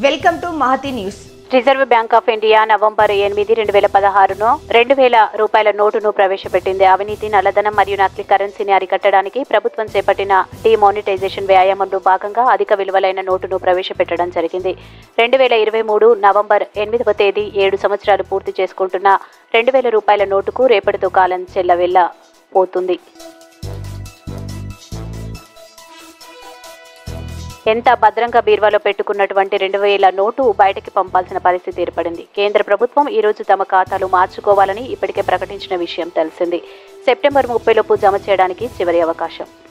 welcome to Mahathi news Reserve Bank of India November ఎనిమిది రెండు వేల పదహారును రెండు వేల రూపాయల నోటును ప్రవేశపెట్టింది అవినీతి నల్లధనం మరియు నకిలీ కరెన్సీని అరికట్టడానికి ప్రభుత్వం చేపట్టిన డిమానిటైజేషన్ వ్యాయామంలో భాగంగా అధిక విలువలైన నోటును ప్రవేశపెట్టడం జరిగింది రెండు వేల ఇరవై మూడు నవంబర్ ఎనిమిదవ తేదీ ఏడు సంవత్సరాలు పూర్తి చేసుకుంటున్న రెండు వేల రూపాయల నోటుకు రేపటితో కాలం చెల్లవెల్ల పోతుంది ఎంత భద్రంగా బీర్వాలో పెట్టుకున్నటువంటి రెండు వేల నోటు బయటకి పంపాల్సిన పరిస్థితి ఏర్పడింది కేంద్ర ప్రభుత్వం ఈ రోజు తమ ఖాతాలు మార్చుకోవాలని ఇప్పటికే ప్రకటించిన విషయం తెలిసింది సెప్టెంబర్ ముప్పై లోపు జమ చేయడానికి చివరి అవకాశం